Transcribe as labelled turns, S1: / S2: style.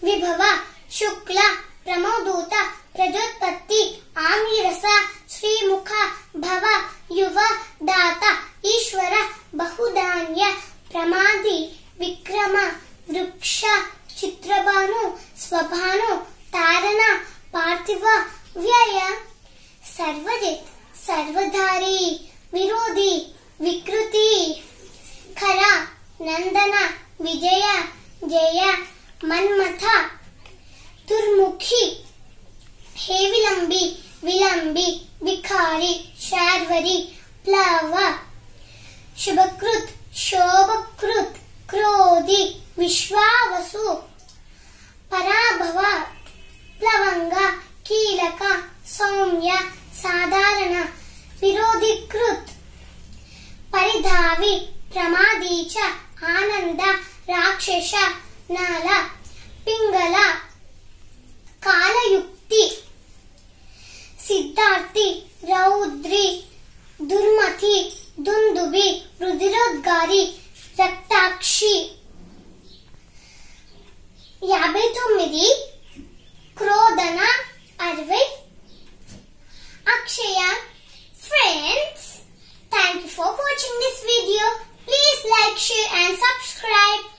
S1: విభవ శుక్ల ప్రమోదూత ప్రజోత్పత్తి ఆమిరస శ్రీముఖ భవ యువ దాత ఈశ్వర బహుధాన్య ప్రమాది విక్రమ వృక్ష చిత్రభాను స్వభాను తారణ పార్థివ వ్యయ సర్వజిత్ సర్వధారి విరోధి వికృతి ఖర నందన విజయ జయ మన్మథ దుర్ముఖి హే విలంబి విలంబి వికారి శార్వరి ప్లవ శుభకృత్ శోభకృత్ క్రోధి విశ్వావసు పరాభవ ప్లవంగ కీలక సౌమ్య సాధారణ విరోధికృత్ పరిధావి ప్రమాదీ చ ఆనంద రాక్షస నాల పింగళ కాలయుక్తి సిద్ధార్థి రౌద్రి దుర్మతి దుందుబి రుధిరోద్గారి రక్తాక్షి యాభై తొమ్మిది క్రోధన అరవై అక్షయ friends thank you for watching this video please like share and subscribe